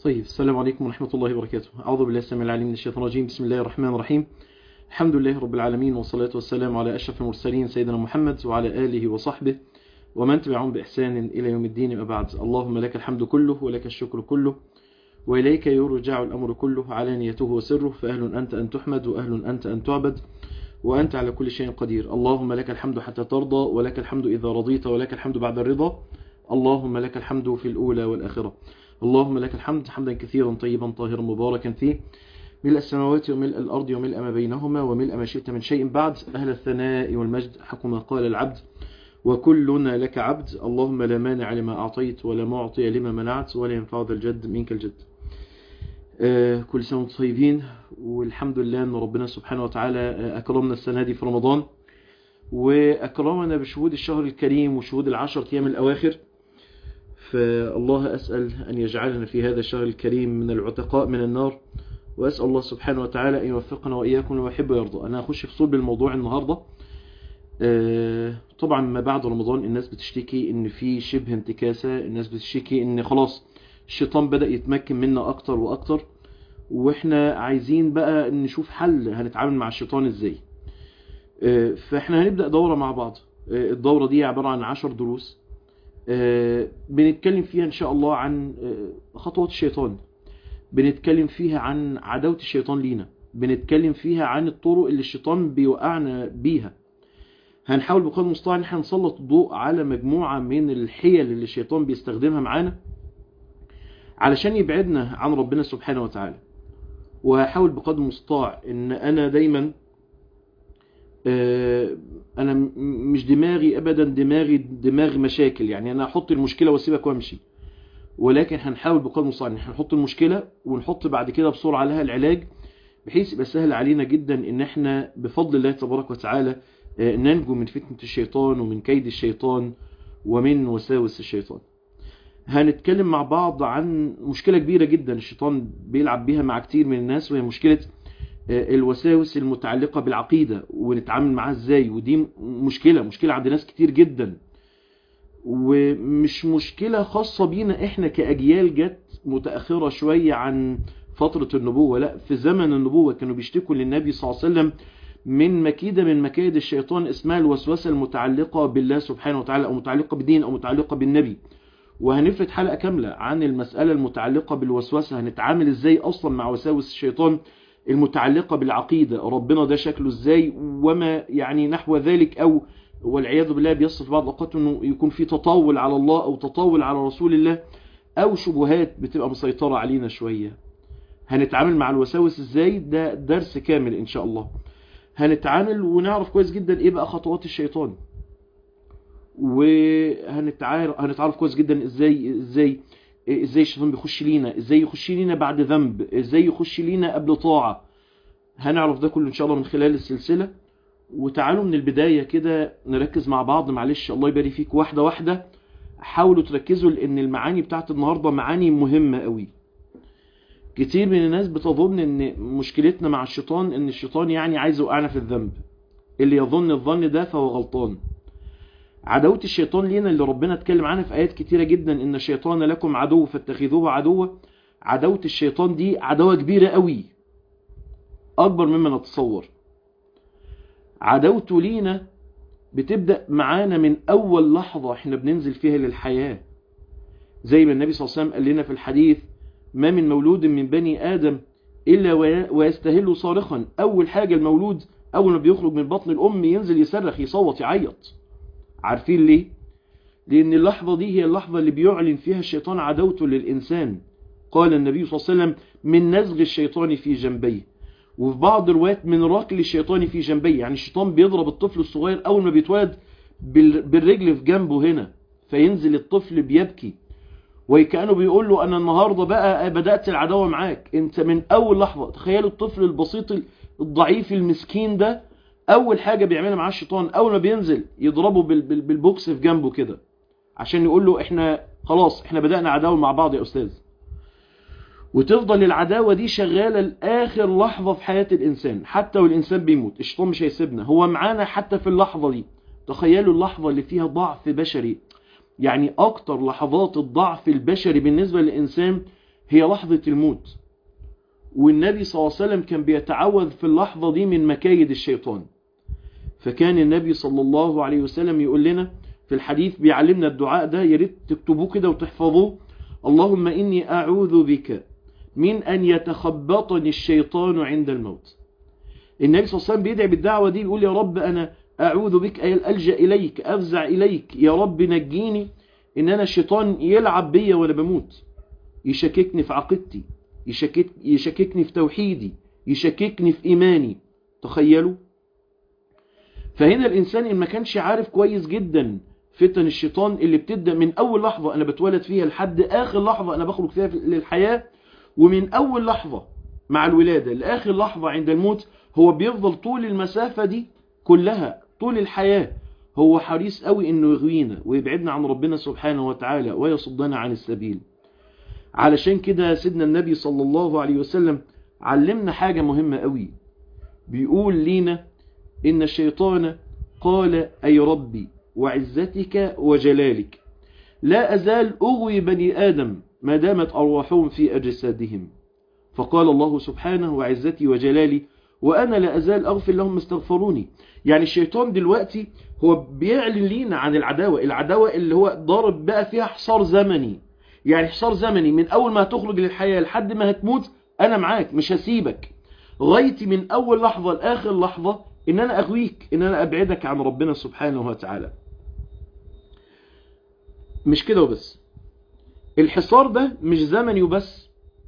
طيب السلام عليكم ورحمة الله وبركاته أعوذ بالله السميع العليم من الشيطان الرجيم بسم الله الرحمن الرحيم الحمد لله رب العالمين والصلاة والسلام على أشرف المرسلين سيدنا محمد وعلى آله وصحبه ومن تبعهم بإحسان إلى يوم الدين وبعد اللهم لك الحمد كله ولك الشكر كله وإليك يرجع الأمر كله علانيته وسره فأهل أنت أن تحمد وأهل أنت أن تعبد وأنت على كل شيء قدير اللهم لك الحمد حتى ترضى ولك الحمد إذا رضيت ولك الحمد بعد الرضا اللهم لك الحمد في الأولى والآخرة اللهم لك الحمد حمدا كثيرا طيبا طاهرا مباركا فيه ملء السماوات وملء الأرض وملء ما بينهما وملء ما شئت من شيء بعد أهل الثناء والمجد حق ما قال العبد وكلنا لك عبد اللهم لا مانع لما أعطيت ولا معطي لما منعت ولا ينفع ذا الجد منك الجد آه كل سنة وانتم طيبين والحمد لله أن ربنا سبحانه وتعالى أكرمنا السنة دي في رمضان وأكرمنا بشهود الشهر الكريم وشهود العشر أيام الأواخر فالله أسأل أن يجعلنا في هذا الشهر الكريم من العتقاء من النار وأسأل الله سبحانه وتعالى أن يوفقنا وإياكم لما يحب ويرضى أنا أخش في صلب الموضوع النهاردة طبعا ما بعد رمضان الناس بتشتكي ان في شبه انتكاسة الناس بتشتكي ان خلاص الشيطان بدأ يتمكن منا اكتر واكتر واحنا عايزين بقى نشوف حل هنتعامل مع الشيطان ازاي فاحنا هنبدأ دورة مع بعض الدورة دي عبارة عن عشر دروس بنتكلم فيها ان شاء الله عن خطوات الشيطان بنتكلم فيها عن عداوة الشيطان لينا بنتكلم فيها عن الطرق اللي الشيطان بيوقعنا بيها هنحاول بقدر المستطاع ان احنا نسلط الضوء على مجموعة من الحيل اللي الشيطان بيستخدمها معانا علشان يبعدنا عن ربنا سبحانه وتعالى وهحاول بقدر المستطاع ان انا دايما انا مش دماغي ابدا دماغي دماغ مشاكل يعني انا احط المشكلة واسيبك وامشي ولكن هنحاول بقدر المستطاع ان احنا نحط المشكلة ونحط بعد كده بسرعة لها العلاج بحيث يبقى سهل علينا جدا ان احنا بفضل الله تبارك وتعالى ننجو من فتنة الشيطان ومن كيد الشيطان ومن وساوس الشيطان هنتكلم مع بعض عن مشكلة كبيرة جدا الشيطان بيلعب بيها مع كتير من الناس وهي مشكلة الوساوس المتعلقة بالعقيدة ونتعامل معاها ازاي ودي مشكلة مشكلة عند ناس كتير جدا ومش مشكلة خاصة بينا احنا كأجيال جت متأخرة شوية عن فترة النبوة لا في زمن النبوة كانوا بيشتكوا للنبي صلى الله عليه وسلم من مكيدة من مكايد الشيطان اسمها الوسوسة المتعلقة بالله سبحانه وتعالى أو متعلقة بالدين أو متعلقة بالنبي وهنفرد حلقة كاملة عن المسألة المتعلقة بالوسوسة هنتعامل ازاي أصلا مع وساوس الشيطان المتعلقة بالعقيدة ربنا ده شكله ازاي وما يعني نحو ذلك أو والعياذ بالله بيصف بعض الأوقات أنه يكون في تطاول على الله أو تطاول على رسول الله أو شبهات بتبقى مسيطرة علينا شوية هنتعامل مع الوساوس ازاي ده درس كامل إن شاء الله هنتعامل ونعرف كويس جدا ايه بقى خطوات الشيطان وهنتعارف هنتعرف كويس جدا ازاي ازاي ازاي الشيطان بيخش لينا ازاي يخش لينا بعد ذنب ازاي يخش لينا قبل طاعة هنعرف ده كله ان شاء الله من خلال السلسلة وتعالوا من البداية كده نركز مع بعض معلش الله يبارك فيك واحدة واحدة حاولوا تركزوا لان المعاني بتاعت النهاردة معاني مهمة قوي كتير من الناس بتظن ان مشكلتنا مع الشيطان ان الشيطان يعني عايز يوقعنا في الذنب اللي يظن الظن ده فهو غلطان عداوة الشيطان لينا اللي ربنا اتكلم عنها في آيات كتيرة جدا ان الشيطان لكم عدو فاتخذوه عدوة عداوة الشيطان دي عداوة كبيرة قوي اكبر مما نتصور عداوته لينا بتبدأ معانا من اول لحظة احنا بننزل فيها للحياة زي ما النبي صلى الله عليه وسلم قال لنا في الحديث ما من مولود من بني آدم إلا ويستهل صارخا أول حاجة المولود أول ما بيخرج من بطن الأم ينزل يصرخ يصوت يعيط عارفين ليه؟ لأن اللحظة دي هي اللحظة اللي بيعلن فيها الشيطان عدوته للإنسان قال النبي صلى الله عليه وسلم من نزغ الشيطان في جنبيه وفي بعض الروايات من ركل الشيطان في جنبيه يعني الشيطان بيضرب الطفل الصغير أول ما بيتولد بالرجل في جنبه هنا فينزل الطفل بيبكي وكأنه بيقول له أنا النهاردة بقى بدأت العداوة معاك أنت من أول لحظة تخيلوا الطفل البسيط الضعيف المسكين ده أول حاجة بيعملها معاه الشيطان أول ما بينزل يضربه بالبوكس في جنبه كده عشان يقول له إحنا خلاص إحنا بدأنا عداوة مع بعض يا أستاذ وتفضل العداوة دي شغالة لآخر لحظة في حياة الإنسان حتى والإنسان بيموت الشيطان مش هيسيبنا هو معانا حتى في اللحظة دي تخيلوا اللحظة اللي فيها ضعف بشري يعني اكتر لحظات الضعف البشري بالنسبة للإنسان هي لحظة الموت والنبي صلى الله عليه وسلم كان بيتعوذ في اللحظة دي من مكايد الشيطان فكان النبي صلى الله عليه وسلم يقول لنا في الحديث بيعلمنا الدعاء ده يا ريت تكتبوه كده وتحفظوه اللهم إني أعوذ بك من أن يتخبطني الشيطان عند الموت النبي صلى الله عليه وسلم بيدعي بالدعوة دي بيقول يا رب أنا أعوذ بك أي ألجأ إليك أفزع إليك يا رب نجيني إن أنا الشيطان يلعب بيا وأنا بموت يشككني في عقيدتي يشكك يشككني في توحيدي يشككني في إيماني تخيلوا فهنا الإنسان إن ما كانش عارف كويس جدا فتن الشيطان اللي بتبدأ من أول لحظة أنا بتولد فيها لحد آخر لحظة أنا بخرج فيها للحياة ومن أول لحظة مع الولادة لآخر لحظة عند الموت هو بيفضل طول المسافة دي كلها طول الحياة هو حريص قوي انه يغوينا ويبعدنا عن ربنا سبحانه وتعالى ويصدنا عن السبيل علشان كده سيدنا النبي صلى الله عليه وسلم علمنا حاجة مهمة قوي بيقول لينا إن الشيطان قال أي ربي وعزتك وجلالك لا أزال أغوي بني آدم ما دامت أرواحهم في أجسادهم فقال الله سبحانه وعزتي وجلالي وأنا لا أزال أغفر لهم استغفروني يعني الشيطان دلوقتي هو بيعلن لينا عن العداوة العداوة اللي هو ضارب بقى فيها حصار زمني يعني حصار زمني من أول ما هتخرج للحياة لحد ما هتموت أنا معاك مش هسيبك غايتي من أول لحظة لآخر لحظة إن أنا أغويك إن أنا أبعدك عن ربنا سبحانه وتعالى مش كده وبس الحصار ده مش زمني وبس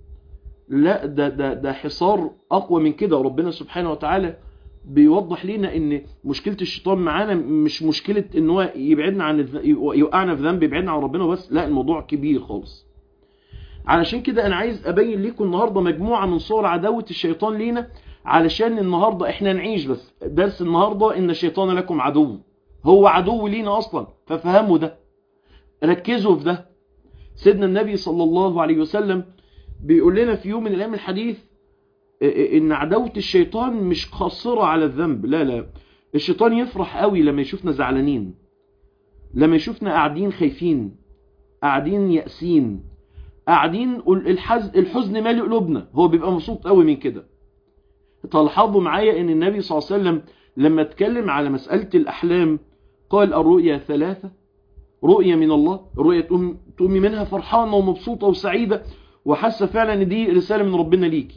لا ده, ده, ده حصار أقوى من كده وربنا سبحانه وتعالى بيوضح لنا ان مشكلة الشيطان معانا مش مشكلة ان هو يبعدنا عن الذ... يوقعنا في ذنب يبعدنا عن ربنا بس لا الموضوع كبير خالص علشان كده انا عايز ابين لكم النهاردة مجموعة من صور عداوة الشيطان لينا علشان النهاردة احنا نعيش بس درس النهاردة ان الشيطان لكم عدو هو عدو لينا اصلا ففهموا ده ركزوا في ده سيدنا النبي صلى الله عليه وسلم بيقول لنا في يوم من الايام الحديث ان عداوة الشيطان مش قاصرة على الذنب لا لا الشيطان يفرح قوي لما يشوفنا زعلانين لما يشوفنا قاعدين خايفين قاعدين يأسين قاعدين الحز... الحزن مالي قلوبنا هو بيبقى مبسوط قوي من كده تلاحظوا معايا ان النبي صلى الله عليه وسلم لما اتكلم على مسألة الأحلام قال الرؤيا ثلاثة رؤية من الله الرؤية تقوم تقومي منها فرحانة ومبسوطة وسعيدة وحاسة فعلا ان دي رسالة من ربنا ليكي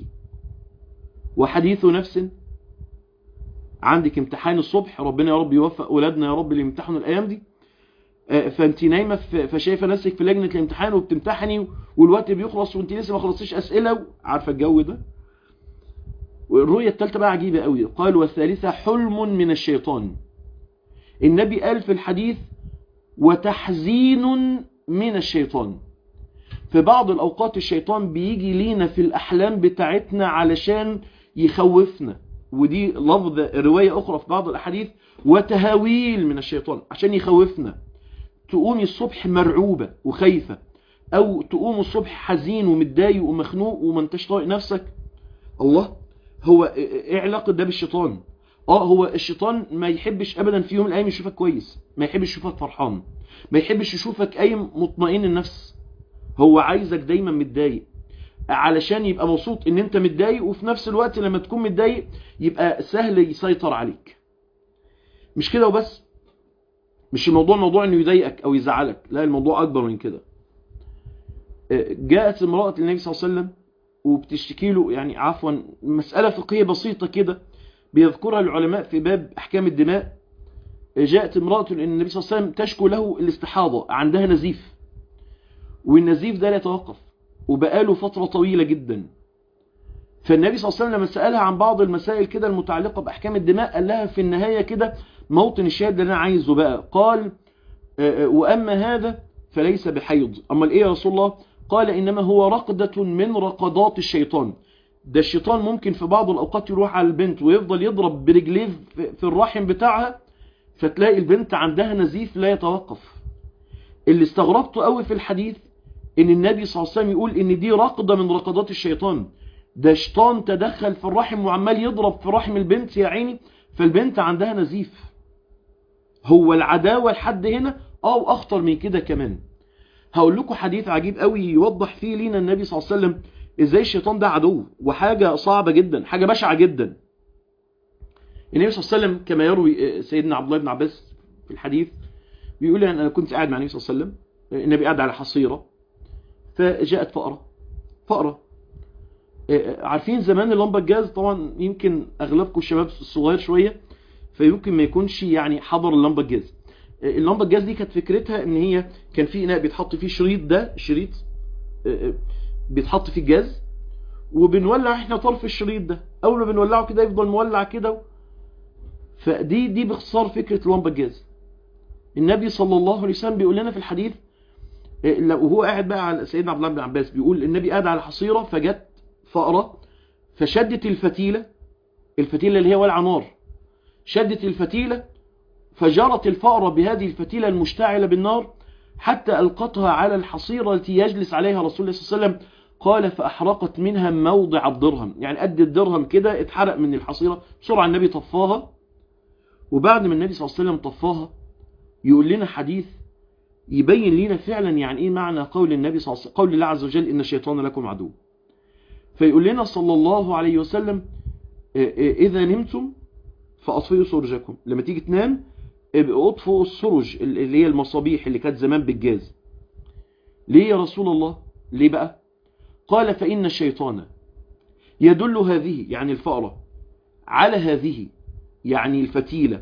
وحديث نفس عندك امتحان الصبح ربنا يا رب يوفق أولادنا يا رب اللي يمتحنوا الأيام دي فانت نايمة فشايفة نفسك في لجنة الامتحان وبتمتحني والوقت بيخلص وانت لسه ما خلصتيش أسئلة عارفة الجو ده والرؤية الثالثة بقى عجيبة قوي قال والثالثة حلم من الشيطان النبي قال في الحديث وتحزين من الشيطان في بعض الأوقات الشيطان بيجي لينا في الأحلام بتاعتنا علشان يخوفنا ودي لفظ رواية أخرى في بعض الأحاديث وتهاويل من الشيطان عشان يخوفنا تقومي الصبح مرعوبة وخايفة أو تقوم الصبح حزين ومتضايق ومخنوق وما انتش طايق نفسك الله هو ايه علاقة ده بالشيطان اه هو الشيطان ما يحبش ابدا في يوم من الايام يشوفك كويس ما يحبش يشوفك فرحان ما يحبش يشوفك اي مطمئن النفس هو عايزك دايما متضايق علشان يبقى مبسوط ان انت متضايق وفي نفس الوقت لما تكون متضايق يبقى سهل يسيطر عليك مش كده وبس مش الموضوع موضوع انه يضايقك او يزعلك لا الموضوع اكبر من كده جاءت امرأة للنبي صلى الله عليه وسلم وبتشتكي له يعني عفوا مسألة فقهية بسيطة كده بيذكرها العلماء في باب احكام الدماء جاءت امرأة للنبي صلى الله عليه وسلم تشكو له الاستحاضة عندها نزيف والنزيف ده لا يتوقف وبقاله فترة طويلة جدا فالنبي صلى الله عليه وسلم لما سألها عن بعض المسائل كده المتعلقة بأحكام الدماء قال لها في النهاية كده موطن الشاهد اللي أنا عايزه بقى قال وأما هذا فليس بحيض أما الإيه يا رسول الله قال إنما هو رقدة من رقضات الشيطان ده الشيطان ممكن في بعض الأوقات يروح على البنت ويفضل يضرب برجليه في الرحم بتاعها فتلاقي البنت عندها نزيف لا يتوقف اللي استغربته قوي في الحديث ان النبي صلى الله عليه وسلم يقول ان دي رقدة من رقدات الشيطان ده شيطان تدخل في الرحم وعمال يضرب في رحم البنت يا عيني فالبنت عندها نزيف هو العداوة لحد هنا اه واخطر من كده كمان هقول لكم حديث عجيب قوي يوضح فيه لينا النبي صلى الله عليه وسلم ازاي الشيطان ده عدو وحاجة صعبة جدا حاجة بشعة جدا النبي صلى الله عليه وسلم كما يروي سيدنا عبد الله بن عباس في الحديث بيقول انا كنت قاعد مع النبي صلى الله عليه وسلم النبي قاعد على حصيرة فجاءت فأرة فأرة عارفين زمان اللمبة الجاز طبعا يمكن اغلبكم الشباب الصغير شوية فيمكن ما يكونش يعني حضر اللمبة الجاز اللمبة الجاز دي كانت فكرتها ان هي كان في اناء بيتحط فيه شريط ده شريط بيتحط فيه الجاز وبنولع احنا طرف الشريط ده اول ما بنولعه كده يفضل مولع كده فدي دي باختصار فكرة اللمبة الجاز النبي صلى الله عليه وسلم بيقول لنا في الحديث لو هو قاعد بقى على سيدنا عبد الله بن عباس بيقول النبي قاعد على حصيرة فجت فأرة فشدت الفتيلة الفتيلة اللي هي ولع نار شدت الفتيلة فجرت الفأرة بهذه الفتيلة المشتعلة بالنار حتى ألقتها على الحصيرة التي يجلس عليها رسول الله صلى الله عليه وسلم قال فأحرقت منها موضع الدرهم يعني قد الدرهم كده اتحرق من الحصيرة بسرعة النبي طفاها وبعد ما النبي صلى الله عليه وسلم طفاها يقول لنا حديث يبين لنا فعلا يعني ايه معنى قول النبي صلى الله عليه وسلم قول الله عز وجل إن الشيطان لكم عدو فيقول لنا صلى الله عليه وسلم إذا نمتم فأطفئوا سرجكم لما تيجي تنام اطفئوا السرج اللي هي المصابيح اللي كانت زمان بالجاز ليه يا رسول الله ليه بقى قال فإن الشيطان يدل هذه يعني الفأرة على هذه يعني الفتيلة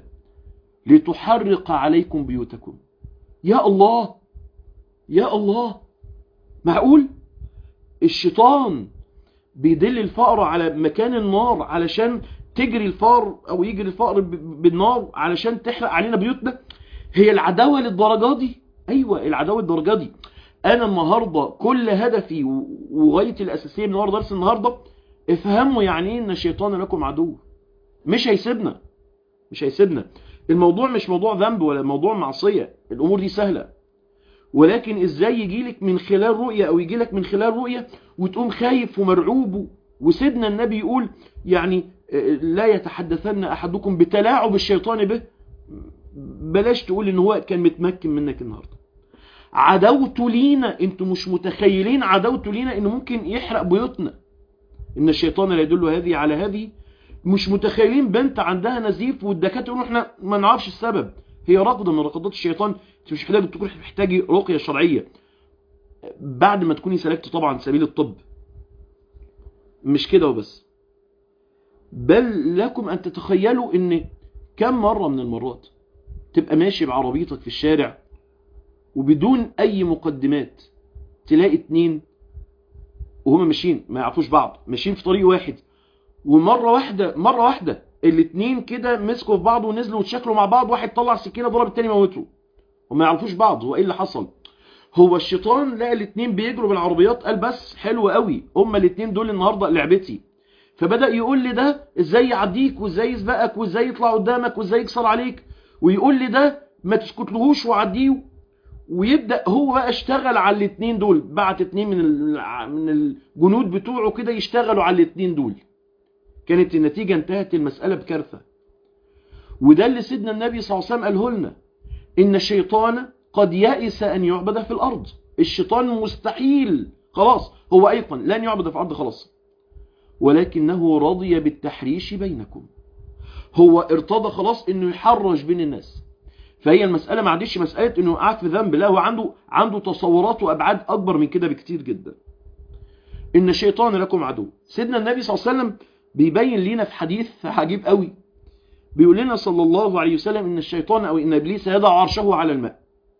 لتحرق عليكم بيوتكم يا الله يا الله معقول الشيطان بيدل الفأرة على مكان النار علشان تجري الفار او يجري الفأر بالنار علشان تحرق علينا بيوتنا هي العداوة للدرجة دي ايوه العداوة للدرجة دي انا النهاردة كل هدفي وغاية الاساسية من ورا درس النهاردة افهموا يعني ايه ان الشيطان لكم عدو مش هيسيبنا مش هيسيبنا الموضوع مش موضوع ذنب ولا موضوع معصية الامور دي سهلة ولكن ازاي يجيلك من خلال رؤية او يجيلك من خلال رؤية وتقوم خايف ومرعوب وسيدنا النبي يقول يعني لا يتحدثن احدكم بتلاعب الشيطان به بلاش تقول ان هو كان متمكن منك النهاردة عدوته لينا انتوا مش متخيلين عدوته لينا انه ممكن يحرق بيوتنا ان الشيطان لا يدل هذه على هذه مش متخيلين بنت عندها نزيف والدكاتره يقولوا احنا ما نعرفش السبب هي رقضه من رقضات الشيطان انت مش محتاج تكون محتاجي رقيه شرعيه بعد ما تكوني سلكت طبعا سبيل الطب مش كده وبس بل لكم ان تتخيلوا ان كم مرة من المرات تبقى ماشي بعربيتك في الشارع وبدون اي مقدمات تلاقي اتنين وهما ماشيين ما يعرفوش بعض ماشيين في طريق واحد ومرة واحدة مرة واحدة الاتنين كده مسكوا في بعض ونزلوا وتشكلوا مع بعض واحد طلع سكينة ضرب التاني موته وما يعرفوش بعض هو ايه اللي حصل هو الشيطان لقى الاتنين بيجروا بالعربيات قال بس حلو قوي هما الاتنين دول النهاردة لعبتي فبدأ يقول لي ده ازاي يعديك وازاي يسبقك وازاي يطلع قدامك وازاي يكسر عليك ويقول لي ده ما تسكتلهوش وعديه ويبدأ هو بقى اشتغل على الاتنين دول بعت اتنين من من الجنود بتوعه كده يشتغلوا على الاتنين دول كانت النتيجة انتهت المسألة بكارثة وده اللي سيدنا النبي صلى الله عليه وسلم قاله لنا إن الشيطان قد يأس أن يعبد في الأرض الشيطان مستحيل خلاص هو أيقن لن يعبد في الأرض خلاص ولكنه رضي بالتحريش بينكم هو ارتضى خلاص انه يحرش بين الناس فهي المسألة ما عادش مسألة انه قاعد في ذنب لا هو عنده عنده تصورات وابعاد اكبر من كده بكتير جدا ان الشيطان لكم عدو سيدنا النبي صلى الله عليه وسلم بيبين لنا في حديث عجيب قوي بيقول لنا صلى الله عليه وسلم ان الشيطان او ان ابليس يضع عرشه على الماء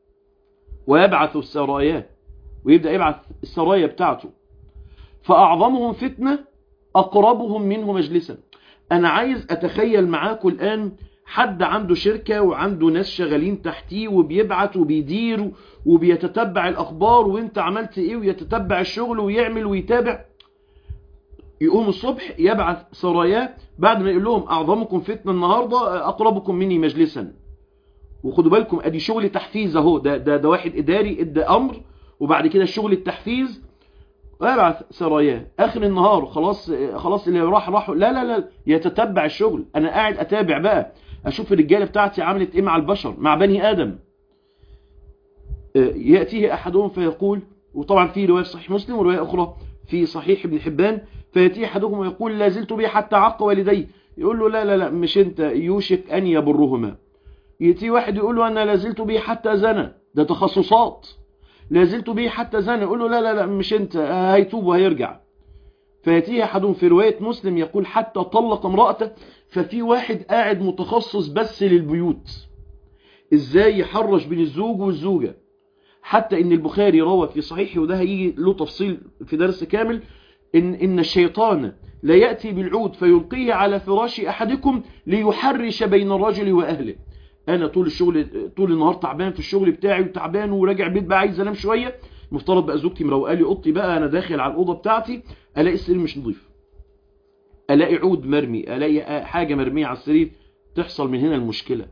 ويبعث السرايا ويبدأ يبعث السرايا بتاعته فأعظمهم فتنة أقربهم منه مجلسا أنا عايز أتخيل معاكم الآن حد عنده شركة وعنده ناس شغالين تحتيه وبيبعت وبيدير وبيتتبع الأخبار وانت عملت ايه ويتتبع الشغل ويعمل ويتابع يقوم الصبح يبعث سراياه بعد ما يقول لهم أعظمكم فتنة النهاردة أقربكم مني مجلسا وخدوا بالكم ادي شغل تحفيز اهو ده, ده ده واحد اداري ادى امر وبعد كده شغل التحفيز ويبعث سراياه اخر النهار خلاص خلاص اللي راح راح لا لا لا يتتبع الشغل انا قاعد اتابع بقى اشوف الرجاله بتاعتي عملت ايه مع البشر مع بني ادم يأتيه أحدهم فيقول وطبعا في رواية في صحيح مسلم ورواية أخرى في صحيح ابن حبان فيأتيه أحدهم ويقول لا زلت به حتى عق والدي يقول له لا لا لا مش أنت يوشك أن يبرهما يأتي واحد يقول له أنا لا زلت به حتى زنى ده تخصصات لا زلت به حتى زنى يقول له لا لا لا مش أنت هيتوب وهيرجع فيأتيه أحدهم في رواية مسلم يقول حتى طلق امرأته ففي واحد قاعد متخصص بس للبيوت ازاي يحرش بين الزوج والزوجة حتى ان البخاري روى في صحيحه وده هيجي له تفصيل في درس كامل ان, إن الشيطان لا يأتي بالعود فيلقيه على فراش احدكم ليحرش بين الرجل واهله انا طول الشغل طول النهار تعبان في الشغل بتاعي وتعبان وراجع بيت بقى عايز انام شويه مفترض بقى زوجتي مروقه لي اوضتي بقى انا داخل على الاوضه بتاعتي الاقي السرير مش نظيف الاقي عود مرمي الاقي حاجه مرميه على السرير تحصل من هنا المشكله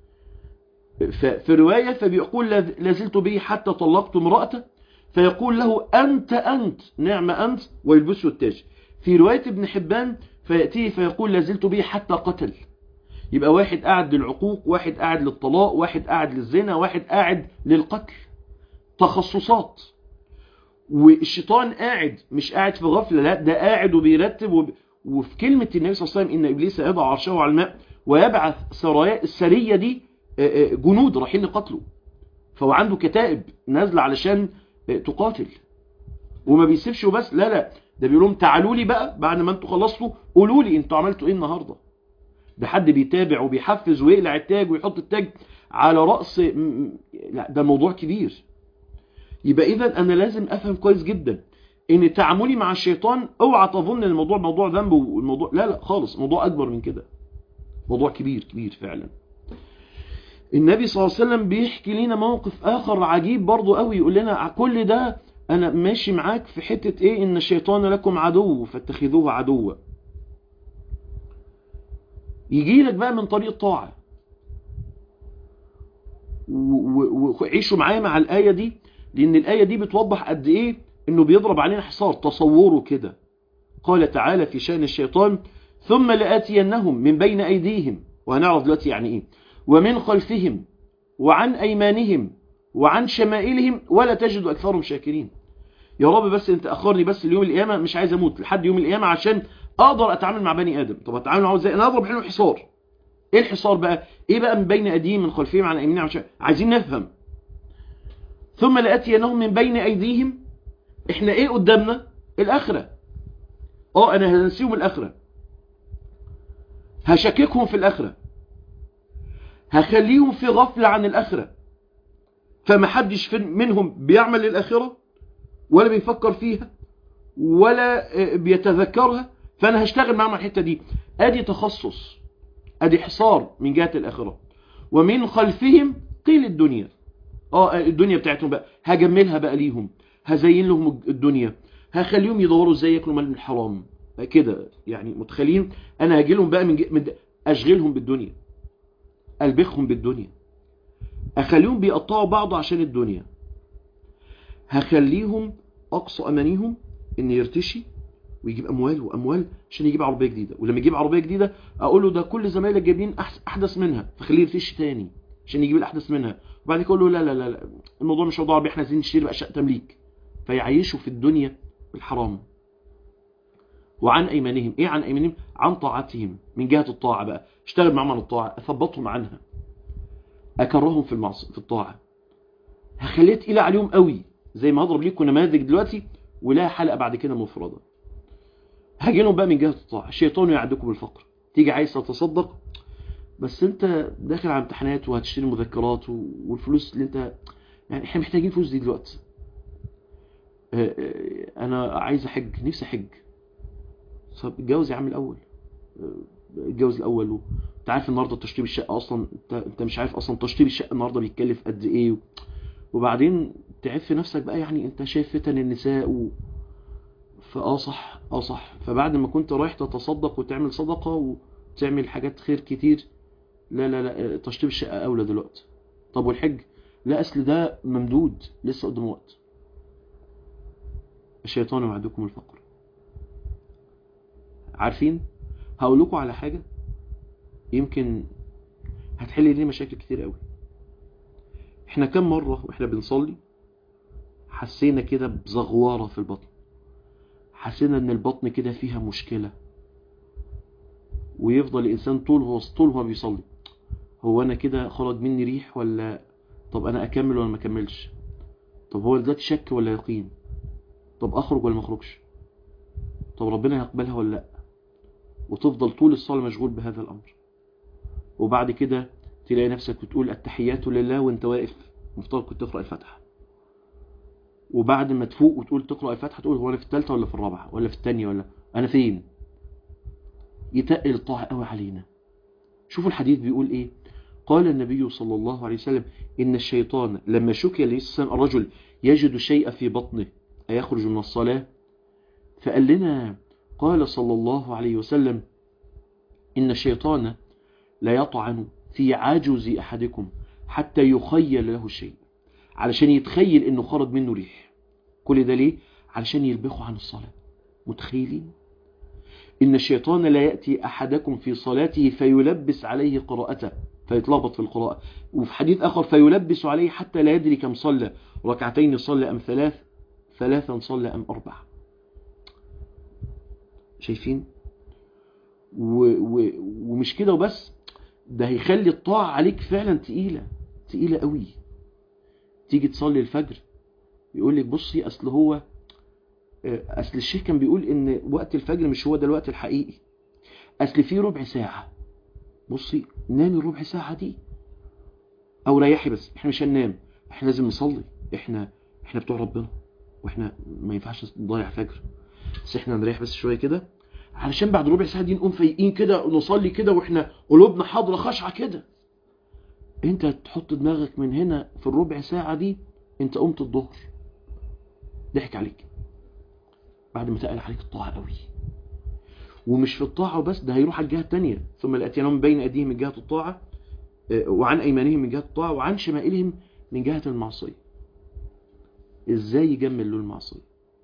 في رواية فبيقول لازلت به حتى طلقت امرأته فيقول له أنت أنت نعم أنت ويلبسه التاج في رواية ابن حبان فيأتيه فيقول لازلت به حتى قتل يبقى واحد قاعد للعقوق واحد قاعد للطلاق واحد قاعد للزنا واحد قاعد للقتل تخصصات والشيطان قاعد مش قاعد في غفلة لا ده قاعد وبيرتب وب... وفي كلمة النبي صلى الله عليه وسلم إن إبليس يضع عرشه على الماء ويبعث سرايا السرية دي جنود رايحين لقتله فهو عنده كتائب نازله علشان تقاتل وما بيسيبش وبس لا لا ده بيقول لهم تعالوا لي بقى بعد ما انتوا خلصتوا قولوا لي انتوا عملتوا ايه النهارده ده حد بيتابع وبيحفز ويقلع التاج ويحط التاج على راس لا ده موضوع كبير يبقى اذا انا لازم افهم كويس جدا ان تعاملي مع الشيطان اوعى تظن ان الموضوع موضوع ذنب والموضوع لا لا خالص موضوع اكبر من كده موضوع كبير كبير فعلا النبي صلى الله عليه وسلم بيحكي لنا موقف آخر عجيب برضو قوي يقول لنا كل ده أنا ماشي معاك في حتة إيه إن الشيطان لكم عدو فاتخذوه عدوا يجي لك بقى من طريق طاعة وعيشوا معايا مع الآية دي لأن الآية دي بتوضح قد إيه إنه بيضرب علينا حصار تصوروا كده قال تعالى في شأن الشيطان ثم لآتينهم من بين أيديهم وهنعرف دلوقتي يعني إيه ومن خلفهم وعن أيمانهم وعن شمائلهم ولا تجد أكثرهم شاكرين يا رب بس انت أخرني بس اليوم القيامة مش عايز أموت لحد يوم القيامة عشان أقدر أتعامل مع بني آدم طب أتعامل معه ازاي أنا أضرب حلو حصار إيه الحصار بقى إيه بقى من بين أيديهم من خلفهم عن أيمانهم عشان عايزين نفهم ثم لأتينهم من بين أيديهم إحنا إيه قدامنا الآخرة اه أنا هنسيهم الآخرة هشككهم في الآخرة هخليهم في غفلة عن الآخرة فما حدش منهم بيعمل للآخرة ولا بيفكر فيها ولا بيتذكرها فأنا هشتغل معهم الحتة دي أدي تخصص أدي حصار من جهة الآخرة ومن خلفهم قيل الدنيا اه الدنيا بتاعتهم بقى هجملها بقى ليهم هزين لهم الدنيا هخليهم يدوروا ازاي ياكلوا مال الحرام كده يعني متخيلين انا هاجي لهم بقى من, من اشغلهم بالدنيا البخهم بالدنيا اخليهم بيقطعوا بعض عشان الدنيا هخليهم اقصى امانيهم ان يرتشي ويجيب اموال واموال عشان يجيب عربيه جديده ولما يجيب عربيه جديده اقول له ده كل زمايلك جايبين احدث منها فخليه يرتشي تاني عشان يجيب الاحدث منها وبعد كده اقول له لا لا لا الموضوع مش موضوع عربيه احنا عايزين نشتري بقى شقه تمليك فيعيشوا في الدنيا بالحرام وعن ايمانهم ايه عن ايمانهم عن طاعتهم من جهه الطاعه بقى اشتغل معاهم عن الطاعه اثبطهم عنها اكرههم في المعصيه في الطاعه هخليها تقيله عليهم قوي زي ما هضرب لكم نماذج دلوقتي ولها حلقه بعد كده مفرده هاجي لهم بقى من جهه الطاعه الشيطان يعدكم بالفقر تيجي عايز تتصدق بس انت داخل على امتحانات وهتشتري مذكرات والفلوس اللي انت يعني احنا محتاجين فلوس دي دلوقتي انا عايز احج نفسي احج طب اتجوز يا عم الاول اتجوز الاول انت عارف النهارده تشطيب الشقه اصلا انت انت مش عارف اصلا تشطيب الشقه النهارده بيتكلف قد ايه وبعدين تعف نفسك بقى يعني انت شايف فتن النساء و... فاه صح اه صح فبعد ما كنت رايح تتصدق وتعمل صدقه وتعمل حاجات خير كتير لا لا لا تشطيب الشقه اولى دلوقتي طب والحج لا اصل ده ممدود لسه قدام وقت الشيطان يوعدكم الفقر عارفين هقول لكم على حاجه يمكن هتحل لي مشاكل كتير قوي احنا كم مرة واحنا بنصلي حسينا كده بزغوارة في البطن حسينا ان البطن كده فيها مشكلة ويفضل الانسان طول هو طول هو بيصلي هو انا كده خرج مني ريح ولا طب انا اكمل ولا ما اكملش طب هو ده شك ولا يقين طب اخرج ولا ما اخرجش طب ربنا يقبلها ولا لا وتفضل طول الصلاة مشغول بهذا الامر وبعد كده تلاقي نفسك بتقول التحيات لله وانت واقف مفترض كنت تقرأ الفاتحة وبعد ما تفوق وتقول تقرأ الفاتحة تقول هو انا في الثالثة ولا في الرابعة ولا في الثانية ولا انا فين يتقل الطاعة قوي علينا شوفوا الحديث بيقول ايه قال النبي صلى الله عليه وسلم إن الشيطان لما شكي لسان الرجل يجد شيء في بطنه أيخرج من الصلاة فقال لنا قال صلى الله عليه وسلم إن الشيطان لا يطعن في عجز أحدكم حتى يخيل له الشيء علشان يتخيل إنه خرج منه ريح كل ده ليه؟ علشان يلبخه عن الصلاة متخيلين؟ إن الشيطان لا يأتي أحدكم في صلاته فيلبس عليه قراءته فيتلخبط في القراءة وفي حديث آخر فيلبس عليه حتى لا يدري كم صلى ركعتين صلى أم ثلاث ثلاثا صلى أم أربع شايفين و و ومش كده وبس ده هيخلي الطاعة عليك فعلا تقيلة تقيلة قوي تيجي تصلي الفجر يقول لك بصي أصل هو أصل الشيخ كان بيقول إن وقت الفجر مش هو ده الوقت الحقيقي أصل فيه ربع ساعة بصي نامي ربع ساعة دي او ريحي بس احنا مش هننام احنا لازم نصلي احنا احنا بتوع ربنا واحنا ما ينفعش نضيع فجر بس احنا نريح بس شوية كده علشان بعد ربع ساعة دي نقوم فايقين كده ونصلي كده واحنا قلوبنا حاضرة خاشعة كده انت تحط دماغك من هنا في الربع ساعة دي انت قمت الظهر ضحك عليك بعد ما تقل عليك الطاعة قوي ومش في الطاعة وبس ده هيروح على الجهة التانية ثم الأتيانهم بين أيديهم من جهة الطاعة وعن أيمانهم من جهة الطاعة وعن شمائلهم من جهة المعصية إزاي يجمل له المعصية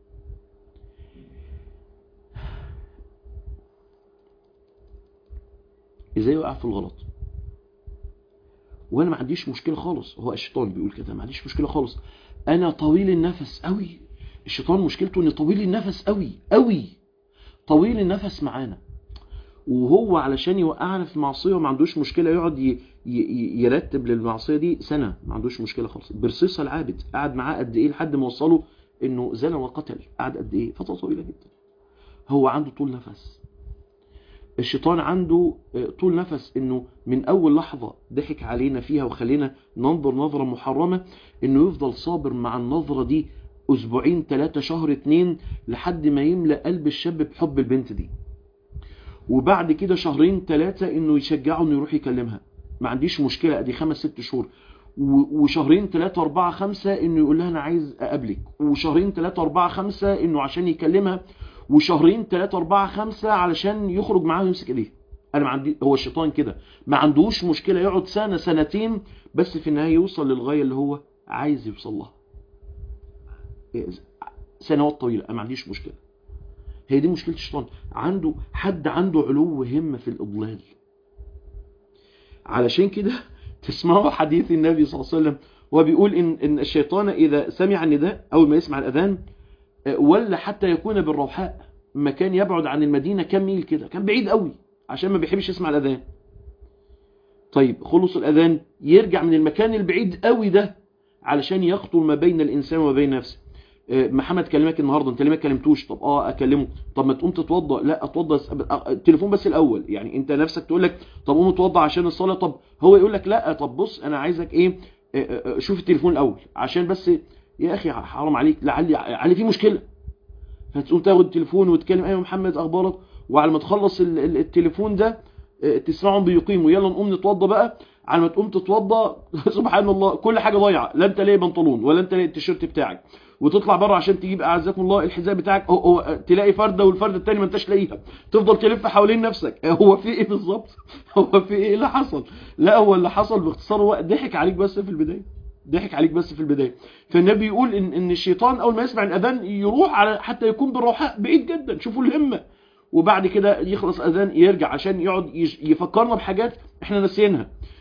إزاي يقع في الغلط وأنا ما عنديش مشكلة خالص هو الشيطان بيقول كده ما عنديش مشكلة خالص أنا طويل النفس قوي الشيطان مشكلته إن طويل النفس قوي قوي طويل النفس معانا وهو علشان يوقعنا في معصيه وما عندوش مشكله يقعد ي... ي... يرتب للمعصيه دي سنه ما عندوش مشكله خالص برصيصه العابد قعد معاه قد ايه لحد ما وصله انه زنى وقتل قعد قد ايه فتره طويله جدا هو عنده طول نفس الشيطان عنده طول نفس انه من اول لحظه ضحك علينا فيها وخلينا ننظر نظره محرمه انه يفضل صابر مع النظره دي اسبوعين ثلاثة شهر اتنين لحد ما يملأ قلب الشاب بحب البنت دي وبعد كده شهرين ثلاثة انه يشجعه انه يروح يكلمها ما عنديش مشكلة ادي خمس ست شهور وشهرين ثلاثة أربعة خمسة انه يقول لها انا عايز اقابلك وشهرين ثلاثة أربعة خمسة انه عشان يكلمها وشهرين ثلاثة أربعة خمسة علشان يخرج معاه ويمسك ايديه انا ما عندي هو الشيطان كده ما عندوش مشكلة يقعد سنة سنتين بس في النهاية يوصل للغاية اللي هو عايز يوصل لها سنوات طويلة أنا ما عنديش مشكلة هي دي مشكلة الشيطان عنده حد عنده علو همة في الإضلال علشان كده تسمعوا حديث النبي صلى الله عليه وسلم هو بيقول إن, إن الشيطان إذا سمع النداء أول ما يسمع الأذان ولا حتى يكون بالروحاء مكان يبعد عن المدينة كم ميل كده كان بعيد قوي عشان ما بيحبش يسمع الأذان طيب خلص الأذان يرجع من المكان البعيد قوي ده علشان يخطر ما بين الإنسان وبين نفسه محمد كلمك النهاردة انت ليه ما كلمتوش طب اه اكلمه طب ما تقوم تتوضى لا اتوضى التليفون بس الاول يعني انت نفسك تقول لك طب قوم اتوضى عشان الصلاة طب هو يقول لك لا طب بص انا عايزك ايه شوف التليفون الاول عشان بس يا اخي حرام عليك لعلي علي في مشكلة فتقوم تاخد التليفون وتكلم ايوه محمد اخبارك وعلى ما تخلص التليفون ده تسمعهم بيقيموا يلا نقوم نتوضى بقى على ما تقوم تتوضى سبحان الله كل حاجة ضايعة لا انت لاقي بنطلون ولا انت لاقي التيشيرت بتاعك وتطلع بره عشان تجيب اعزكم الله الحذاء بتاعك هو, هو تلاقي فرده والفرده الثانيه ما انتش لاقيها تفضل تلف حوالين نفسك هو في ايه بالظبط هو في ايه اللي حصل لا هو اللي حصل باختصار هو ضحك عليك بس في البدايه ضحك عليك بس في البدايه فالنبي يقول ان ان الشيطان اول ما يسمع الاذان يروح على حتى يكون بالروحاء بعيد جدا شوفوا الهمه وبعد كده يخلص اذان يرجع عشان يقعد يفكرنا بحاجات احنا ناسيينها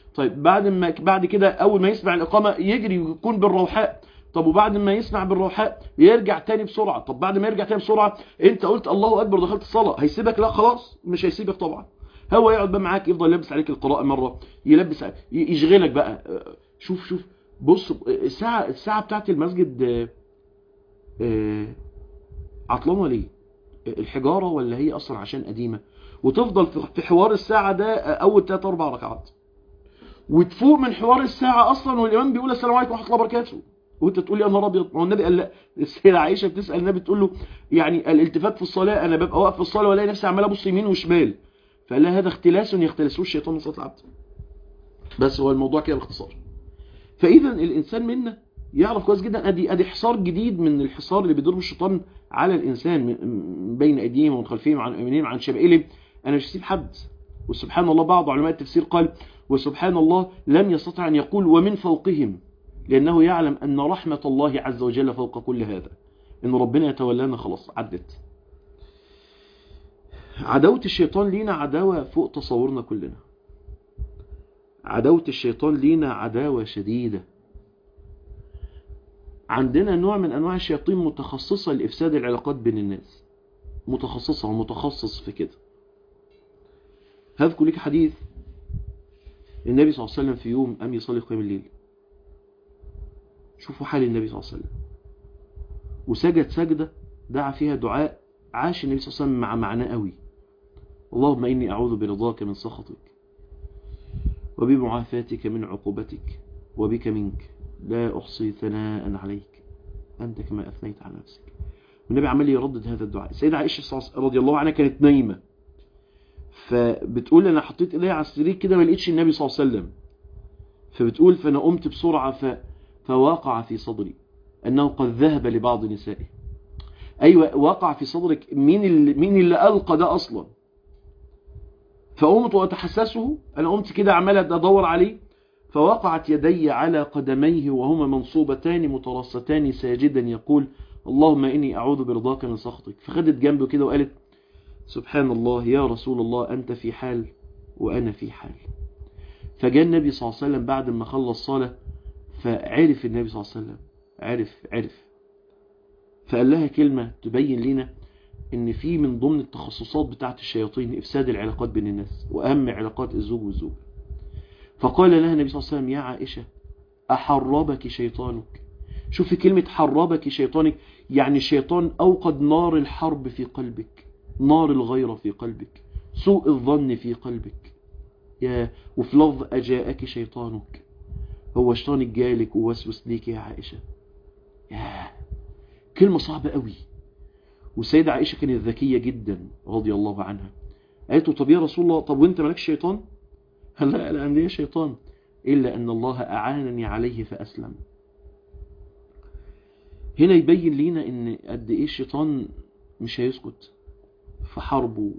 طيب بعد ما بعد كده اول ما يسمع الاقامه يجري ويكون بالروحاء طب وبعد ما يسمع بالروحاء يرجع تاني بسرعه طب بعد ما يرجع تاني بسرعه انت قلت الله اكبر دخلت الصلاه هيسيبك لا خلاص مش هيسيبك طبعا هو يقعد بقى معاك يفضل يلبس عليك القراءه مره يلبس ع- يشغلك بقى آه، شوف شوف بص الساعه الساعه بتاعت المسجد آه، آه، عطلانه ليه الحجاره ولا هي اصلا عشان قديمه وتفضل في- في حوار الساعه ده آه، اول 3 4 ركعات وتفوق من حوار الساعه اصلا والامام بيقول السلام عليكم ورحمه الله وبركاته وانت تقول يا نهار ابيض ما هو النبي قال لا السيده عائشه بتسال النبي تقول له يعني الالتفات في الصلاه انا ببقى واقف في الصلاه والاقي نفسي عمال ابص يمين وشمال فقال لها هذا اختلاس يختلسه الشيطان من صلاه العبد بس هو الموضوع كده باختصار فاذا الانسان منا يعرف كويس جدا ادي ادي حصار جديد من الحصار اللي بيضربه الشيطان على الانسان من- من بين ايديهم ومن خلفهم وعن يمينهم عن شمائلهم انا مش هسيب حد وسبحان الله بعض علماء التفسير قال وسبحان الله لم يستطع ان يقول ومن فوقهم لانه يعلم ان رحمه الله عز وجل فوق كل هذا ان ربنا يتولانا خلاص عدت عداوه الشيطان لينا عداوه فوق تصورنا كلنا عداوه الشيطان لينا عداوه شديده عندنا نوع من انواع الشياطين متخصصه لافساد العلاقات بين الناس متخصصه ومتخصص في كده هذكر لك حديث النبي صلى الله عليه وسلم في يوم قام يصلي قيام الليل شوفوا حال النبي صلى الله عليه وسلم وسجد سجده دعا فيها دعاء عاش النبي صلى الله عليه وسلم مع معناه قوي اللهم اني اعوذ برضاك من سخطك وبمعافاتك من عقوبتك وبك منك لا أحصي ثناء عليك أنت كما أثنيت على نفسك والنبي عمال يردد هذا الدعاء السيدة عائشة رضي الله عنها كانت نايمة فبتقول أنا حطيت إيديا على السرير كده ما لقيتش النبي صلى الله عليه وسلم فبتقول فأنا قمت بسرعة ف... فواقع في صدري أنه قد ذهب لبعض نسائه أيوة وقع في صدرك مين اللي, مين اللي ألقى ده أصلا فقمت وأتحسسه أنا قمت كده عمال أدور عليه فوقعت يدي على قدميه وهما منصوبتان مترصتان ساجدا يقول اللهم إني أعوذ برضاك من سخطك فخدت جنبه كده وقالت سبحان الله يا رسول الله أنت في حال وأنا في حال فجاء النبي صلى الله عليه وسلم بعد ما خلص صلاة فعرف النبي صلى الله عليه وسلم عرف عرف فقال لها كلمة تبين لنا ان في من ضمن التخصصات بتاعت الشياطين افساد العلاقات بين الناس واهم علاقات الزوج والزوج فقال لها النبي صلى الله عليه وسلم يا عائشة أحربك شيطانك شوفي كلمة حربك شيطانك يعني الشيطان أوقد نار الحرب في قلبك نار الغيرة في قلبك سوء الظن في قلبك يا وفي لفظ أجاءك شيطانك هو شيطانك جالك ووسوس ليك يا عائشة يا كلمة صعبة قوي والسيدة عائشة كانت ذكية جدا رضي الله عنها قالت له طب يا رسول الله طب وانت مالكش شيطان هل لا لا عندي شيطان إلا أن الله أعانني عليه فأسلم هنا يبين لينا أن قد إيه الشيطان مش هيسكت في حربه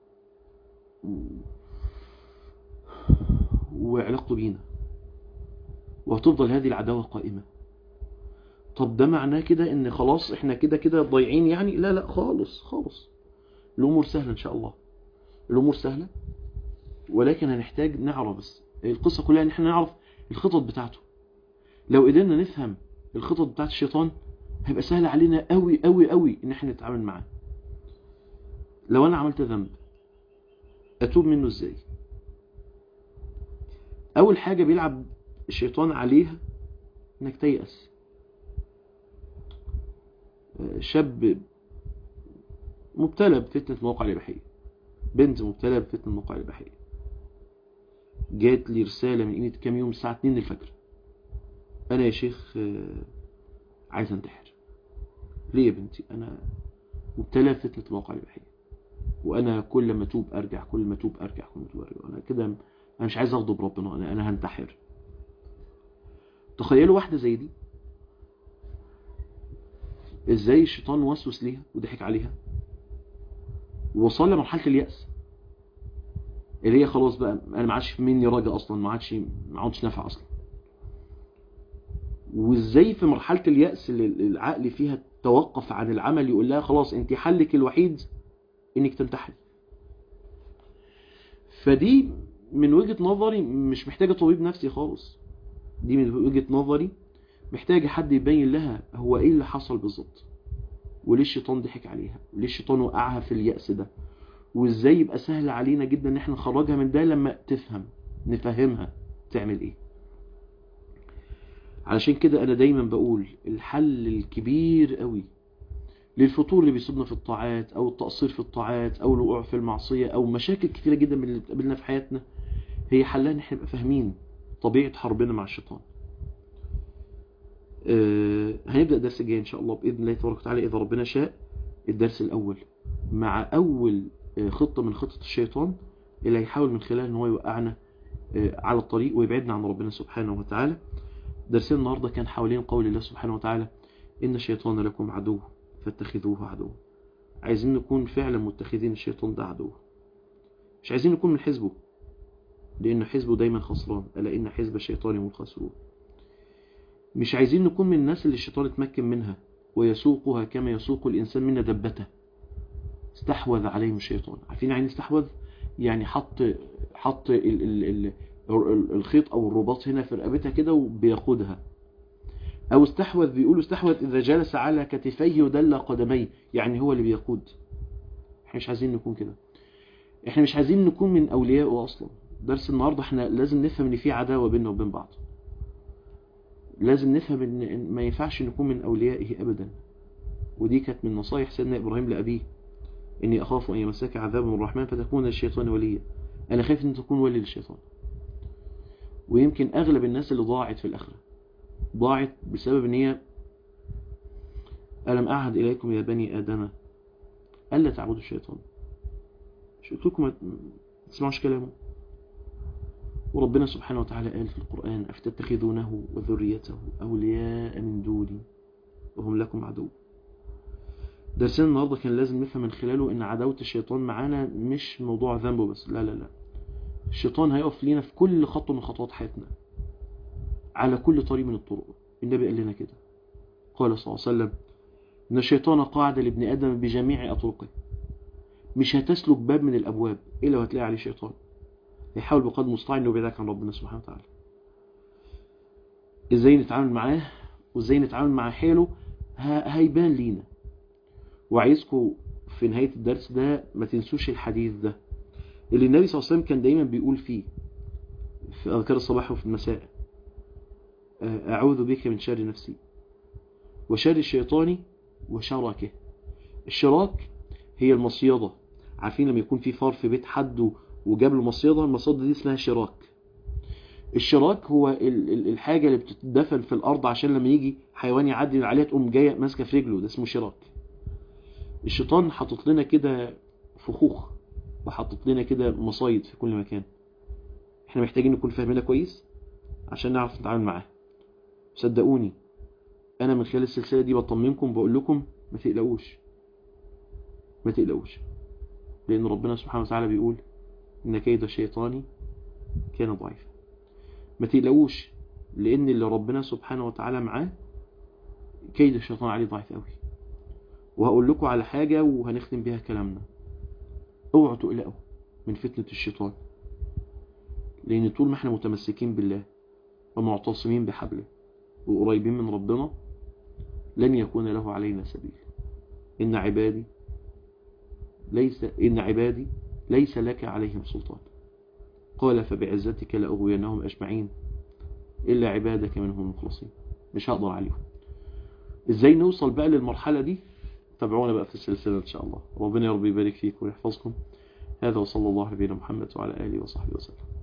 وعلاقته بينا وهتفضل هذه العداوة قائمة طب ده معناه كده ان خلاص احنا كده كده ضايعين يعني لا لا خالص خالص الامور سهلة ان شاء الله الامور سهلة ولكن هنحتاج نعرف بس القصة كلها ان احنا نعرف الخطط بتاعته لو قدرنا نفهم الخطط بتاعت الشيطان هيبقى سهل علينا قوي قوي قوي ان احنا نتعامل معاه لو انا عملت ذنب اتوب منه ازاي اول حاجة بيلعب الشيطان عليها انك تيأس شاب مبتلى بفتنة مواقع الإباحية بنت مبتلى بفتنة مواقع الإباحية جات لي رسالة من قيمة كام يوم الساعة 2 الفجر أنا يا شيخ عايز أنتحر ليه يا بنتي أنا مبتلى بفتنة مواقع الإباحية وأنا كل ما توب أرجع كل ما توب أرجع كل ما توب أرجع أنا كده أنا مش عايز أغضب ربنا أنا أنا هنتحر تخيلوا واحدة زي دي ازاي الشيطان وسوس ليها وضحك عليها ووصل لمرحله اليأس اللي هي خلاص بقى انا ما عادش مني رجا اصلا ما عادش ما عادش نافع اصلا وازاي في مرحله اليأس اللي العقل فيها توقف عن العمل يقول لها خلاص انت حلك الوحيد انك تنتحري فدي من وجهة نظري مش محتاجة طبيب نفسي خالص دي من وجهة نظري محتاجة حد يبين لها هو ايه اللي حصل بالظبط وليه الشيطان ضحك عليها وليه الشيطان وقعها في اليأس ده وازاي يبقى سهل علينا جدا ان احنا نخرجها من ده لما تفهم نفهمها تعمل ايه علشان كده انا دايما بقول الحل الكبير قوي للفطور اللي بيصيبنا في الطاعات او التقصير في الطاعات او الوقوع في المعصية او مشاكل كتيرة جدا من اللي بتقابلنا في حياتنا هي حلها ان احنا نبقى فاهمين طبيعة حربنا مع الشيطان آه هنبدأ الدرس الجاي ان شاء الله بإذن الله تبارك وتعالى اذا ربنا شاء الدرس الاول مع اول آه خطة من خطة الشيطان اللي هيحاول من خلالها ان هو يوقعنا آه على الطريق ويبعدنا عن ربنا سبحانه وتعالى درسنا النهاردة كان حوالين قول الله سبحانه وتعالى إن الشيطان لكم عدو فاتخذوه عدو عايزين نكون فعلا متخذين الشيطان ده عدو مش عايزين نكون من حزبه لأن حزبه دايما خسران ألا إن حزب الشيطان هم الخاسرون مش عايزين نكون من الناس اللي الشيطان اتمكن منها ويسوقها كما يسوق الإنسان منا دبته استحوذ عليهم الشيطان عارفين يعني استحوذ يعني حط حط ال ال ال الخيط او الرباط هنا في رقبتها كده وبيقودها او استحوذ بيقولوا استحوذ اذا جلس على كتفيه ودل قدميه يعني هو اللي بيقود احنا مش عايزين نكون كده احنا مش عايزين نكون من اوليائه اصلا درس النهارده احنا لازم نفهم ان في عداوه بيننا وبين بعض لازم نفهم ان ما ينفعش نكون من اوليائه ابدا ودي كانت من نصايح سيدنا ابراهيم لابيه اني اخاف ان يمسك عذاب من الرحمن فتكون الشيطان وليا انا خايف ان تكون ولي للشيطان ويمكن اغلب الناس اللي ضاعت في الاخره ضاعت بسبب ان هي الم اعهد اليكم يا بني ادم الا تعبدوا الشيطان مش قلت لكم ما تسمعوش كلامه وربنا سبحانه وتعالى قال في القرآن أفتتخذونه وذريته أولياء من دوني وهم لكم عدو درسنا النهاردة كان لازم نفهم من خلاله ان عداوة الشيطان معانا مش موضوع ذنبه بس لا لا لا الشيطان هيقف لينا في كل خطوة من خطوات حياتنا على كل طريق من الطرق النبي قال لنا كده قال صلى الله عليه وسلم ان الشيطان قاعد لابن ادم بجميع اطرقه مش هتسلك باب من الابواب الا وهتلاقي عليه شيطان يحاول بقدر المستطاع انه يبعدك عن ربنا سبحانه وتعالى ازاي نتعامل معاه وازاي نتعامل مع حاله هيبان لينا وعايزكم في نهاية الدرس ده ما تنسوش الحديث ده اللي النبي صلى الله عليه وسلم كان دايما بيقول فيه في أذكار الصباح وفي المساء أعوذ بك من شر نفسي وشر الشيطان وشراكه الشراك هي المصيدة عارفين لما يكون في فار في بيت حد وجاب له مصيدة المصيدة دي اسمها شراك الشراك هو الحاجة اللي بتدفن في الأرض عشان لما يجي حيوان يعدي من عليها تقوم جاية ماسكة في رجله ده اسمه شراك الشيطان حاطط لنا كده فخوخ وحاطط لنا كده مصايد في كل مكان احنا محتاجين نكون فاهمينها كويس عشان نعرف نتعامل معاها صدقوني انا من خلال السلسلة دي بطمنكم بقول لكم ما تقلقوش ما تقلقوش لان ربنا سبحانه وتعالى بيقول ان كيد الشيطان كان ضعيفا ما تقلقوش لان اللي ربنا سبحانه وتعالى معاه كيد الشيطان عليه ضعيف قوي وهقول لكم على حاجة وهنختم بيها كلامنا اوعوا تقلقوا من فتنة الشيطان لان طول ما احنا متمسكين بالله ومعتصمين بحبله وقريبين من ربنا لن يكون له علينا سبيل إن عبادي ليس إن عبادي ليس لك عليهم سلطان قال فبعزتك لأغوينهم أجمعين إلا عبادك منهم المخلصين مش هقدر عليهم إزاي نوصل بقى للمرحلة دي تابعونا بقى في السلسلة إن شاء الله ربنا يا رب يبارك فيكم ويحفظكم هذا وصلى الله على نبينا محمد وعلى آله وصحبه وسلم